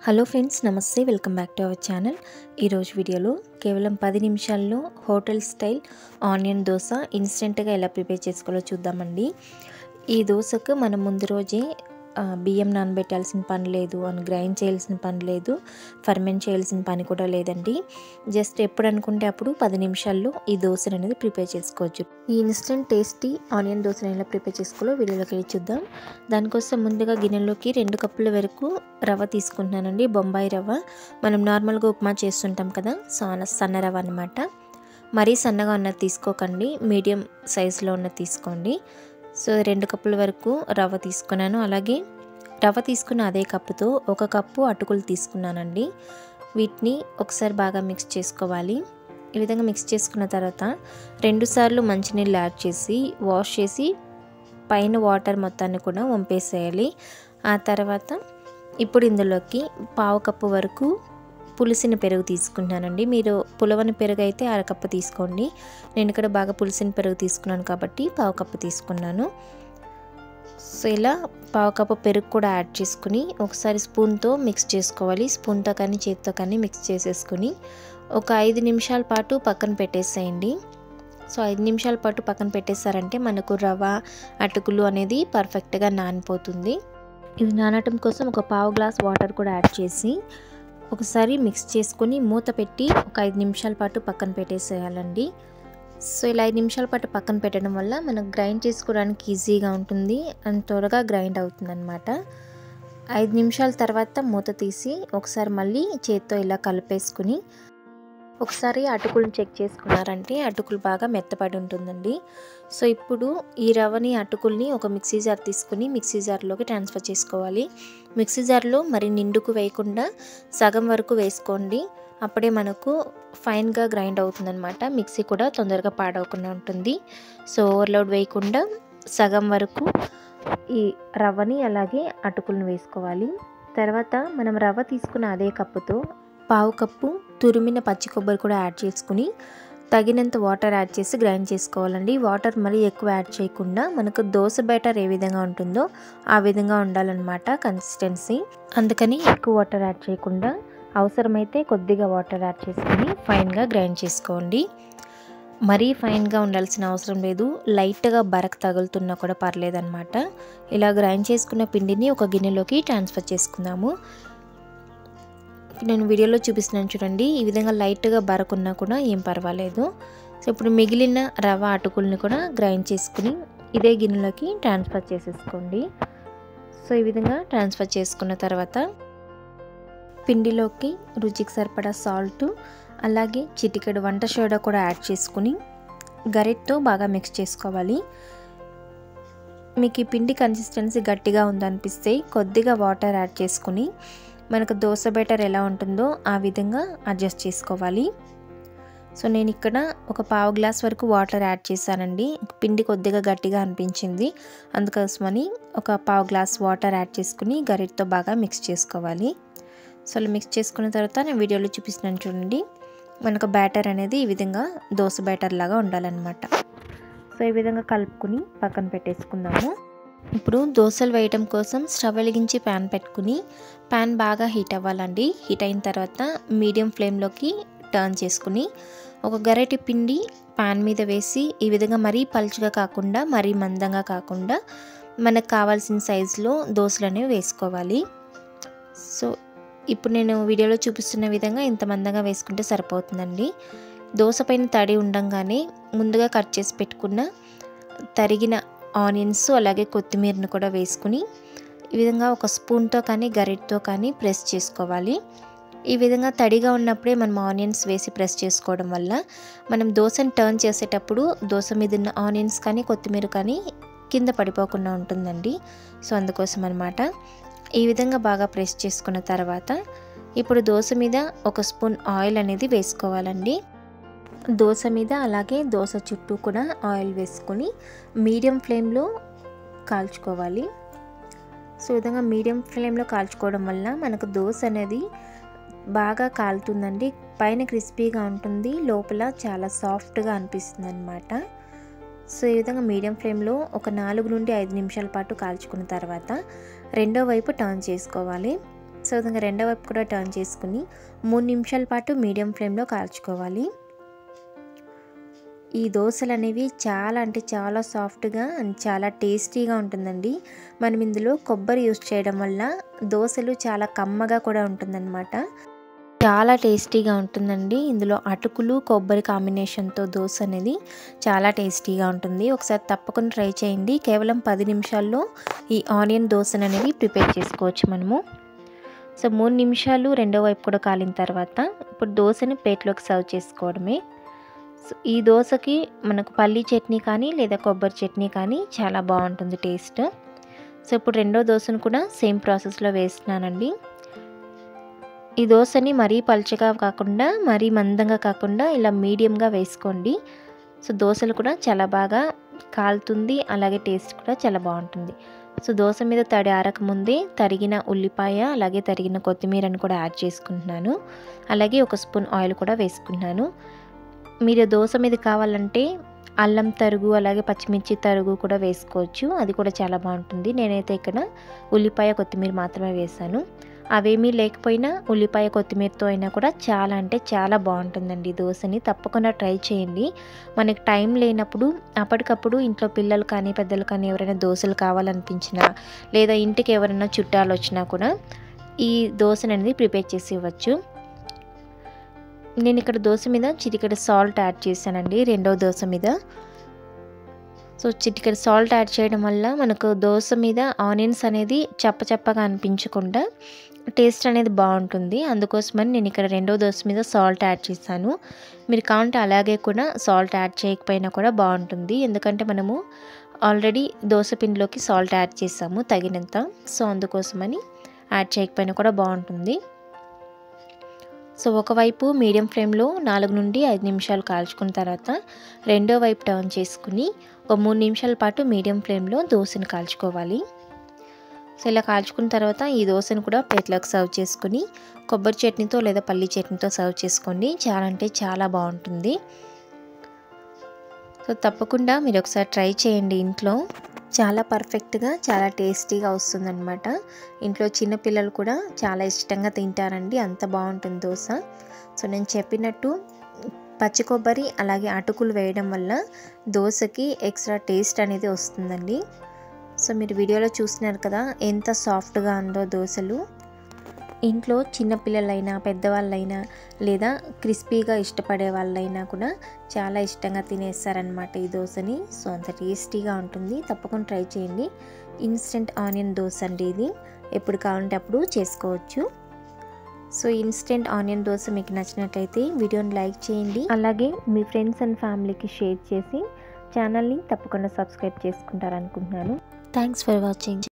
hello friends నమస్తే welcome back to our channel ఈరోజు వీడియోలో కేవలం పది నిమిషాల్లో హోటల్ స్టైల్ ఆనియన్ దోశ ఇన్స్టెంట్గా ఎలా ప్రిపేర్ చేసుకోవాలో చూద్దామండి ఈ దోశకు మనం ముందు రోజే ఆ, బియ్యం నానబెట్టాల్సిన పని లేదు అని గ్రైండ్ చేయాల్సిన పని లేదు ఫర్మెంట్ చేయాల్సిన పని కూడా లేదండి జస్ట్ ఎప్పుడు అనుకుంటే అప్పుడు పది నిమిషాల్లో ఈ దోశను అనేది ప్రిపేర్ చేసుకోవచ్చు ఈ ఇన్స్టెంట్ టేస్టీ ఆనియన్ దోశను ఎలా ప్రిపేర్ చేసుకోవాలో వీడియోలోకి వెళ్ళి చూద్దాం దానికోసం ముందుగా గిన్నెలోకి రెండు కప్పుల వరకు రవ్వ తీసుకుంటున్నానండి బొంబాయి రవ్వ మనం నార్మల్గా ఉప్మా చేస్తుంటాం కదా సన్న సన్న రవ్వ అనమాట మరీ సన్నగా ఉన్నది తీసుకోకండి మీడియం సైజులో ఉన్నది తీసుకోండి సో రెండు కప్పుల వరకు రవ్వ తీసుకున్నాను అలాగే రవ్వ తీసుకున్న అదే కప్పుతో ఒక కప్పు అటుకులు తీసుకున్నానండి వీటిని ఒకసారి బాగా మిక్స్ చేసుకోవాలి ఈ విధంగా మిక్స్ చేసుకున్న తర్వాత రెండుసార్లు మంచినీళ్ళు యాడ్ చేసి వాష్ చేసి పైన వాటర్ మొత్తాన్ని కూడా వంపేసేయాలి ఆ తర్వాత ఇప్పుడు ఇందులోకి పావు కప్పు వరకు పులిసిన పెరుగు తీసుకుంటున్నానండి మీరు పులవని పెరుగు అయితే అరకప్పు తీసుకోండి నేను ఇక్కడ బాగా పులిసిన పెరుగు తీసుకున్నాను కాబట్టి పావు కప్పు తీసుకున్నాను సో ఇలా పావు కప్పు పెరుగు కూడా యాడ్ చేసుకుని ఒకసారి స్పూన్తో మిక్స్ చేసుకోవాలి స్పూన్తో కానీ చేతితో కానీ మిక్స్ చేసేసుకుని ఒక ఐదు నిమిషాల పాటు పక్కన పెట్టేసేయండి సో ఐదు నిమిషాల పాటు పక్కన పెట్టేశారంటే మనకు రవ్వ అటుకులు అనేది పర్ఫెక్ట్గా నానిపోతుంది ఇది నానటం కోసం ఒక పావు గ్లాస్ వాటర్ కూడా యాడ్ చేసి ఒకసారి మిక్స్ చేసుకొని మూత పెట్టి ఒక ఐదు నిమిషాల పాటు పక్కన పెట్టేసేయాలండి సో ఇలా ఐదు నిమిషాల పాటు పక్కన పెట్టడం వల్ల మనకు గ్రైండ్ చేసుకోవడానికి ఈజీగా ఉంటుంది అండ్ త్వరగా గ్రైండ్ అవుతుంది అనమాట ఐదు నిమిషాల తర్వాత మూత తీసి ఒకసారి మళ్ళీ చేత్తో ఇలా కలిపేసుకుని ఒకసారి అటుకులను చెక్ చేసుకున్నారంటే అటుకులు బాగా మెత్తపడి ఉంటుందండి సో ఇప్పుడు ఈ రవ్వని అటుకుల్ని ఒక మిక్సీ జార్ తీసుకుని మిక్సీ జార్లోకి ట్రాన్స్ఫర్ చేసుకోవాలి మిక్సీ జార్లో మరి నిండుకు వేయకుండా సగం వరకు వేసుకోండి అప్పుడే మనకు ఫైన్గా గ్రైండ్ అవుతుందన్నమాట మిక్సీ కూడా తొందరగా పాడవకుండా ఉంటుంది సో ఓవర్లోడ్ వేయకుండా సగం వరకు ఈ రవ్వని అలాగే అటుకులను వేసుకోవాలి తర్వాత మనం రవ్వ తీసుకున్న అదే కప్పుతో పావు కప్పు తురిమిన పచ్చి కొబ్బరి కూడా యాడ్ చేసుకుని తగినంత వాటర్ యాడ్ చేసి గ్రైండ్ చేసుకోవాలండి వాటర్ మరీ ఎక్కువ యాడ్ చేయకుండా మనకు దోశ బ్యాటర్ ఏ విధంగా ఉంటుందో ఆ విధంగా ఉండాలన్నమాట కన్సిస్టెన్సీ అందుకని ఎక్కువ వాటర్ యాడ్ చేయకుండా అవసరమైతే కొద్దిగా వాటర్ యాడ్ చేసుకుని ఫైన్గా గ్రైండ్ చేసుకోండి మరీ ఫైన్గా ఉండాల్సిన అవసరం లేదు లైట్గా బరక తగులుతున్నా కూడా పర్లేదన్నమాట ఇలా గ్రైండ్ చేసుకున్న పిండిని ఒక గిన్నెలోకి ట్రాన్స్ఫర్ చేసుకుందాము నేను వీడియోలో చూపిస్తున్నాను చూడండి ఈ విధంగా లైట్గా బరకున్నా కూడా ఏం పర్వాలేదు సో ఇప్పుడు మిగిలిన రవ్వ అటుకుల్ని కూడా గ్రైండ్ చేసుకుని ఇదే గిన్నెలోకి ట్రాన్స్ఫర్ చేసేసుకోండి సో ఈ విధంగా ట్రాన్స్ఫర్ చేసుకున్న తర్వాత పిండిలోకి రుచికి సరిపడా సాల్ట్ అలాగే చిటికెడు వంట సోడా కూడా యాడ్ చేసుకుని గరిటతో బాగా మిక్స్ చేసుకోవాలి మీకు ఈ పిండి కన్సిస్టెన్సీ గట్టిగా ఉందనిపిస్తే కొద్దిగా వాటర్ యాడ్ చేసుకుని మనకు దోశ బెటర్ ఎలా ఉంటుందో ఆ విధంగా అడ్జస్ట్ చేసుకోవాలి సో నేను ఇక్కడ ఒక పావు గ్లాస్ వరకు వాటర్ యాడ్ చేశానండి పిండి కొద్దిగా గట్టిగా అనిపించింది అందుకోసమని ఒక పావు గ్లాస్ వాటర్ యాడ్ చేసుకుని గరిటతో బాగా మిక్స్ చేసుకోవాలి సో అలా మిక్స్ చేసుకున్న తర్వాత నేను వీడియోలో చూపిస్తున్నాను చూడండి మనకు బ్యాటర్ అనేది ఈ విధంగా దోశ బ్యాటర్ లాగా ఉండాలన్నమాట సో ఈ విధంగా కలుపుకుని పక్కన పెట్టేసుకుందాము ఇప్పుడు దోశలు వేయడం కోసం స్టవ్ వెలిగించి ప్యాన్ పెట్టుకుని ప్యాన్ బాగా హీట్ అవ్వాలండి హీట్ అయిన తర్వాత మీడియం ఫ్లేమ్లోకి టర్న్ చేసుకుని ఒక గరిటె పిండి ప్యాన్ మీద వేసి ఈ విధంగా మరీ పలుచగా కాకుండా మరీ మందంగా కాకుండా మనకు కావాల్సిన సైజులో దోశలు అనేవి వేసుకోవాలి సో ఇప్పుడు నేను వీడియోలో చూపిస్తున్న విధంగా ఇంత మందంగా వేసుకుంటే సరిపోతుందండి దోశ పైన తడి ఉండంగానే ముందుగా కట్ చేసి పెట్టుకున్న తరిగిన ఆనియన్స్ అలాగే కొత్తిమీరను కూడా వేసుకుని ఈ విధంగా ఒక స్పూన్తో కానీ గరిటతో కానీ ప్రెస్ చేసుకోవాలి ఈ విధంగా తడిగా ఉన్నప్పుడే మనం ఆనియన్స్ వేసి ప్రెస్ చేసుకోవడం వల్ల మనం దోశని టర్న్ చేసేటప్పుడు దోశ మీద ఉన్న ఆనియన్స్ కానీ కొత్తిమీర కానీ కింద పడిపోకుండా ఉంటుందండి సో అందుకోసం అనమాట ఈ విధంగా బాగా ప్రెస్ చేసుకున్న తర్వాత ఇప్పుడు దోశ మీద ఒక స్పూన్ ఆయిల్ అనేది వేసుకోవాలండి దోశ మీద అలాగే దోశ చుట్టూ కూడా ఆయిల్ వేసుకొని మీడియం ఫ్లేమ్లో కాల్చుకోవాలి సో ఈ విధంగా మీడియం ఫ్లేమ్లో కాల్చుకోవడం వల్ల మనకు దోశ అనేది బాగా కాలుతుందండి పైన క్రిస్పీగా ఉంటుంది లోపల చాలా సాఫ్ట్గా అనిపిస్తుంది అనమాట సో ఈ విధంగా మీడియం ఫ్లేమ్లో ఒక నాలుగు నుండి ఐదు నిమిషాల పాటు కాల్చుకున్న తర్వాత రెండో వైపు టర్న్ చేసుకోవాలి సో విధంగా రెండో వైపు కూడా టర్న్ చేసుకుని మూడు నిమిషాల పాటు మీడియం ఫ్లేమ్లో కాల్చుకోవాలి ఈ దోశలు అనేవి చాలా అంటే చాలా సాఫ్ట్గా అండ్ చాలా టేస్టీగా ఉంటుందండి మనం ఇందులో కొబ్బరి యూస్ చేయడం వల్ల దోశలు చాలా కమ్మగా కూడా ఉంటుందన్నమాట చాలా టేస్టీగా ఉంటుందండి ఇందులో అటుకులు కొబ్బరి కాంబినేషన్తో దోశ అనేది చాలా టేస్టీగా ఉంటుంది ఒకసారి తప్పకుండా ట్రై చేయండి కేవలం పది నిమిషాల్లో ఈ ఆనియన్ దోశను అనేది ప్రిపేర్ చేసుకోవచ్చు మనము సో మూడు నిమిషాలు రెండో వైపు కూడా కాలిన తర్వాత ఇప్పుడు దోశని ప్లేట్లోకి సర్వ్ చేసుకోవడమే సో ఈ దోశకి మనకు పల్లీ చట్నీ కానీ లేదా కొబ్బరి చట్నీ కానీ చాలా బాగుంటుంది టేస్ట్ సో ఇప్పుడు రెండో దోశను కూడా సేమ్ ప్రాసెస్లో వేస్తున్నానండి ఈ దోశని మరీ పల్చగా కాకుండా మరీ మందంగా కాకుండా ఇలా మీడియంగా వేసుకోండి సో దోశలు కూడా చాలా బాగా కాలుతుంది అలాగే టేస్ట్ కూడా చాలా బాగుంటుంది సో దోశ మీద తడి ఆరక ముందే తరిగిన ఉల్లిపాయ అలాగే తరిగిన కొత్తిమీరని కూడా యాడ్ చేసుకుంటున్నాను అలాగే ఒక స్పూన్ ఆయిల్ కూడా వేసుకుంటున్నాను మీరు దోశ మీద కావాలంటే అల్లం తరుగు అలాగే పచ్చిమిర్చి తరుగు కూడా వేసుకోవచ్చు అది కూడా చాలా బాగుంటుంది నేనైతే ఇక్కడ ఉల్లిపాయ కొత్తిమీర మాత్రమే వేసాను అవేమీ లేకపోయినా ఉల్లిపాయ కొత్తిమీరతో అయినా కూడా చాలా అంటే చాలా బాగుంటుందండి దోశని తప్పకుండా ట్రై చేయండి మనకి టైం లేనప్పుడు అప్పటికప్పుడు ఇంట్లో పిల్లలు కానీ పెద్దలు కానీ ఎవరైనా దోశలు కావాలనిపించినా లేదా ఇంటికి ఎవరైనా చుట్టాలు వచ్చినా కూడా ఈ దోశని అనేది ప్రిపేర్ చేసి ఇవ్వచ్చు నేను ఇక్కడ దోశ మీద చిటికెడ సాల్ట్ యాడ్ చేశానండి రెండవ దోశ మీద సో చిటికెడ సాల్ట్ యాడ్ చేయడం వల్ల మనకు దోశ మీద ఆనియన్స్ అనేది చప్ప చప్పగా అనిపించకుండా టేస్ట్ అనేది బాగుంటుంది అందుకోసమని నేను ఇక్కడ రెండో దోశ మీద సాల్ట్ యాడ్ చేశాను మీరు కావాలంటే అలాగే కూడా సాల్ట్ యాడ్ చేయకపోయినా కూడా బాగుంటుంది ఎందుకంటే మనము ఆల్రెడీ దోశ పిండిలోకి సాల్ట్ యాడ్ చేసాము తగినంత సో అందుకోసమని యాడ్ చేయకపోయినా కూడా బాగుంటుంది సో ఒకవైపు మీడియం ఫ్లేమ్లో నాలుగు నుండి ఐదు నిమిషాలు కాల్చుకున్న తర్వాత రెండో వైపు టర్న్ చేసుకుని ఒక మూడు నిమిషాల పాటు మీడియం ఫ్లేమ్లో దోశను కాల్చుకోవాలి సో ఇలా కాల్చుకున్న తర్వాత ఈ దోశను కూడా ప్లేట్లోకి సర్వ్ చేసుకుని కొబ్బరి చట్నీతో లేదా పల్లి చట్నీతో సర్వ్ చేసుకోండి చాలా అంటే చాలా బాగుంటుంది సో తప్పకుండా మీరు ఒకసారి ట్రై చేయండి ఇంట్లో చాలా పర్ఫెక్ట్గా చాలా టేస్టీగా వస్తుందన్నమాట ఇంట్లో చిన్నపిల్లలు కూడా చాలా ఇష్టంగా తింటారండి అంత బాగుంటుంది దోశ సో నేను చెప్పినట్టు పచ్చి కొబ్బరి అలాగే అటుకులు వేయడం వల్ల దోశకి ఎక్స్ట్రా టేస్ట్ అనేది వస్తుందండి సో మీరు వీడియోలో చూస్తున్నారు కదా ఎంత సాఫ్ట్గా ఉందో దోశలు ఇంట్లో చిన్నపిల్లలైనా పెద్దవాళ్ళైనా లేదా క్రిస్పీగా ఇష్టపడే వాళ్ళైనా కూడా చాలా ఇష్టంగా తినేస్తారనమాట ఈ దోశని సో అంత టేస్టీగా ఉంటుంది తప్పకుండా ట్రై చేయండి ఇన్స్టెంట్ ఆనియన్ దోశ అండి ఇది ఎప్పుడు కావాలంటే అప్పుడు చేసుకోవచ్చు సో ఇన్స్టెంట్ ఆనియన్ దోశ మీకు నచ్చినట్లయితే వీడియోని లైక్ చేయండి అలాగే మీ ఫ్రెండ్స్ అండ్ ఫ్యామిలీకి షేర్ చేసి ఛానల్ని తప్పకుండా సబ్స్క్రైబ్ చేసుకుంటారనుకుంటున్నాను థ్యాంక్స్ ఫర్ వాచింగ్